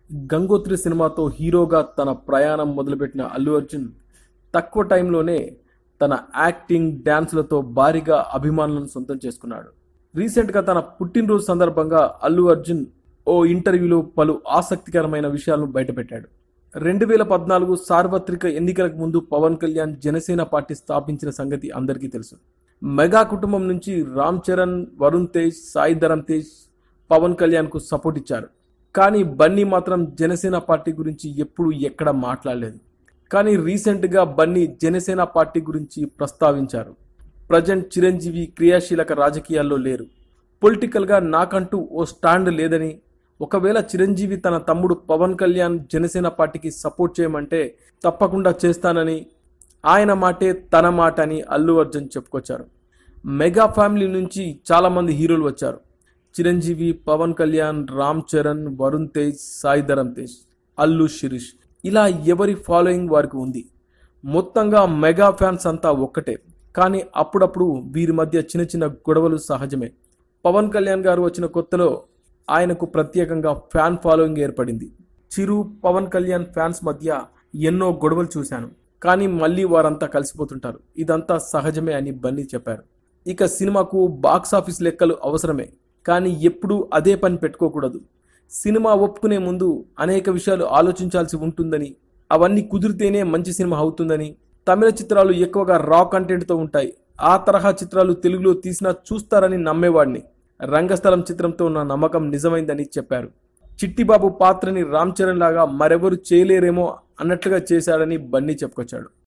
గంగోత్రి సినిమాతో హీరోగా తన ప్రయాణం మొదలుపెట్టిన అల్లు అర్జున్ తక్కువ టైంలోనే తన యాక్టింగ్ డ్యాన్స్లతో భారీగా అభిమానులను సొంతం చేసుకున్నాడు రీసెంట్గా తన పుట్టినరోజు సందర్భంగా అల్లు అర్జున్ ఓ ఇంటర్వ్యూలో పలు ఆసక్తికరమైన విషయాలను బయటపెట్టాడు రెండు వేల పద్నాలుగు సార్వత్రిక ఎన్నికలకు ముందు పవన్ కళ్యాణ్ జనసేన పార్టీ స్థాపించిన సంగతి అందరికీ తెలుసు మెగా కుటుంబం నుంచి రామ్ చరణ్ వరుణ్ తేజ్ సాయి ధరమ్ తేజ్ పవన్ కళ్యాణ్కు సపోర్ట్ ఇచ్చారు కానీ బన్నీ మాత్రం జనసేన పార్టీ గురించి ఎప్పుడు ఎక్కడ మాట్లాడలేదు కానీ రీసెంట్గా బన్నీ జనసేన పార్టీ గురించి ప్రస్తావించారు ప్రజెంట్ చిరంజీవి క్రియాశీలక రాజకీయాల్లో లేరు పొలిటికల్గా నాకంటూ ఓ స్టాండ్ లేదని ఒకవేళ చిరంజీవి తన తమ్ముడు పవన్ కళ్యాణ్ జనసేన పార్టీకి సపోర్ట్ చేయమంటే తప్పకుండా చేస్తానని ఆయన మాటే తన మాట అని అల్లు అర్జున్ చెప్పుకొచ్చారు మెగా ఫ్యామిలీ నుంచి చాలామంది హీరోలు వచ్చారు చిరంజీవి పవన్ కళ్యాణ్ రామ్ చరణ్ వరుణ్ తేజ్ సాయి ధరమ్ తేజ్ అల్లు శిరీష్ ఇలా ఎవరి ఫాలోయింగ్ వారికి ఉంది మొత్తంగా మెగా ఫ్యాన్స్ అంతా ఒక్కటే కానీ అప్పుడప్పుడు వీరి మధ్య చిన్న చిన్న గొడవలు సహజమే పవన్ కళ్యాణ్ గారు వచ్చిన కొత్తలో ఆయనకు ప్రత్యేకంగా ఫ్యాన్ ఫాలోయింగ్ ఏర్పడింది చిరు పవన్ కళ్యాణ్ ఫ్యాన్స్ మధ్య ఎన్నో గొడవలు చూశాను కానీ మళ్ళీ వారంతా కలిసిపోతుంటారు ఇదంతా సహజమే అని బన్నీ చెప్పారు ఇక సినిమాకు బాక్స్ ఆఫీస్ లెక్కలు అవసరమే కానీ ఎప్పుడూ అదే పని పెట్టుకోకూడదు సినిమా ఒప్పుకునే ముందు అనేక విషయాలు ఆలోచించాల్సి ఉంటుందని అవన్నీ కుదిరితేనే మంచి సినిమా అవుతుందని తమిళ చిత్రాలు ఎక్కువగా రా కంటెంట్తో ఉంటాయి ఆ తరహా చిత్రాలు తెలుగులో తీసినా చూస్తారని నమ్మేవాడిని రంగస్థలం చిత్రంతో నా నమ్మకం నిజమైందని చెప్పారు చిట్టిబాబు పాత్రని రామ్ చరణ్ లాగా మరెవరు చేయలేరేమో అన్నట్లుగా చేశాడని బన్నీ చెప్పుకొచ్చాడు